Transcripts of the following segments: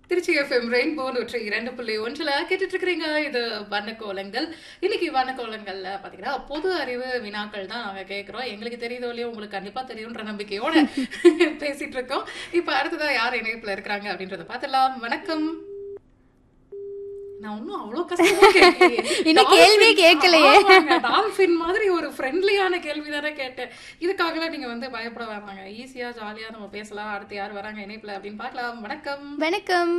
Trichy FM rainbow நூற்றி இரண்டு புள்ளி ஒன்றில் கேட்டுட்டு இருக்கிறீங்க இது வண்ணக்கோலங்கள் இன்னைக்கு வண்ணக்கோலங்கள்ல பாத்தீங்கன்னா பொது அறிவு வினாக்கள் தான் நாங்க கேட்கிறோம் எங்களுக்கு தெரியுதோ இல்லையோ உங்களுக்கு கண்டிப்பா தெரியும்ன்ற நம்பிக்கையோட பேசிட்டு இருக்கோம் இப்ப அடுத்ததா யார் இணைப்புல இருக்கிறாங்க அப்படின்றத பார்த்துலாம் வணக்கம் நான் ஒன்னும் அவ்வளவு கஷ்டமா கேட்கலையே. இன்னும் கேள்வியே Dolphin- கேட்கலையே. ஆமாங்க, dolphin மாதிரி ஒரு ஃப்ரெண்ட்லியான கேள்வி தானே கேட்டேன் இதுக்காகலாம் நீங்க வந்து பயப்பட வேணாங்க ஈஸியா ஜாலியா நம்ம பேசலாம் அடுத்து யார் வராங்க இணைப்புல அப்படின்னு பார்க்கலாம் வணக்கம் வணக்கம்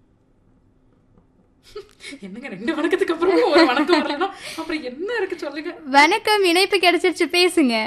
என்னங்க ரெண்டு வணக்கத்துக்கு அப்புறம் ஒரு வணக்கம் வரலன்னா அப்புறம் என்ன இருக்கு சொல்லுங்க வணக்கம் இணைப்பு கிடைச்சிருச்சு பேசுங்க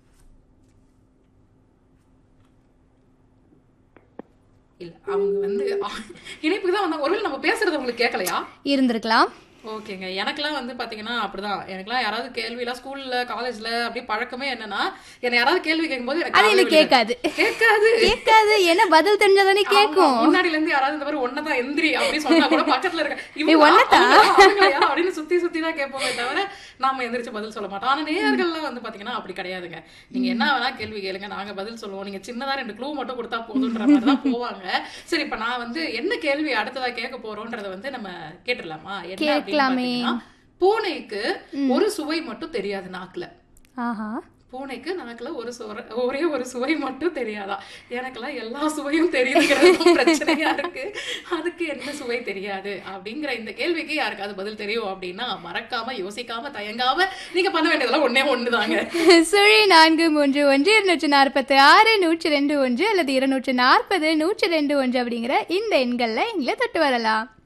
இல்ல அவங்க வந்து இணைப்புக்கு தான் வந்தாங்க ஒருவேளை நம்ம பேசுறது உங்களுக்கு கேட்கலையா இருந்திருக்கலாம் ஓகேங்க எனக்கெல்லாம் வந்து பாத்தீங்கன்னா அப்படிதான் எனக்கெல்லாம் யாராவது கேள்விலாம் ஸ்கூல்ல காலேஜ்ல அப்படியே பழக்கமே என்னன்னா என்ன யாராவது கேள்வி கேட்கும்போது எனக்கு அது காதுல எனக்கு விழுகாது. கேட்காது கேட்காது கேட்காது ஏன்னா பதில் தெரிஞ்சாதானே கேட்கும் ஆமா, முன்னாடில இருந்து யாராவது இந்த மாதிரி ஒன்னதான் எந்திரி அப்படி சொன்னா கூட பக்கத்துல இருக்க இவங்களா? ஒன்னதான்? அவங்களா? அவங்களையா? அப்படின்னு சுத்தி சுத்தி தான் கேட்போமே தவிர நாம எந்திரிச்சு பதில் சொல்ல மாட்டோம் ஆனா நேயர்கள்லாம் வந்து பாத்தீங்கன்னா அப்படி கிடையாதுங்க நீங்க என்ன வேணா கேள்வி கேளுங்க நாங்க பதில் சொல்லுவோம் நீங்க சின்னதா ரெண்டு க்ளூ மட்டும் கொடுத்தா போதுன்ற மாதிரி தான் போவாங்க சரி இப்ப நான் வந்து என்ன கேள்வி அடுத்ததா கேட்க போறோம்ன்றத வந்து நம்ம கேட்டுடலாமா என்ன அப்படின்னு கேட்கலாமே. பாத்தீங்கன்னா, பூனைக்கு ஒரு சுவை மட்டும் தெரியாது நாக்குல ஆஹா பூனைக்கு நாக்குல ஒரு சுவர ஒரே ஒரு சுவை மட்டும் தெரியாதா எனக்கெல்லாம் எல்லா சுவையும் தெரியுதுங்கிறது பிரச்சனையா இருக்கு அதுக்கு என்ன சுவை தெரியாது அப்படிங்கிற இந்த கேள்விக்கு யாருக்காவது பதில் தெரியும் அப்படின்னா மறக்காம யோசிக்காம தயங்காம நீங்க பண்ண வேண்டியதெல்லாம் ஒண்ணே ஒண்ணுதாங்க சுழி நான்கு மூன்று ஒன்று இருநூற்று நாற்பத்தி ஆறு நூற்றி ரெண்டு ஒன்று அல்லது இருநூற்று நாற்பது நூற்றி ரெண்டு ஒன்று அப்படிங்கிற இந்த எண்கள்ல எங்களை தொட்டு வரலாம்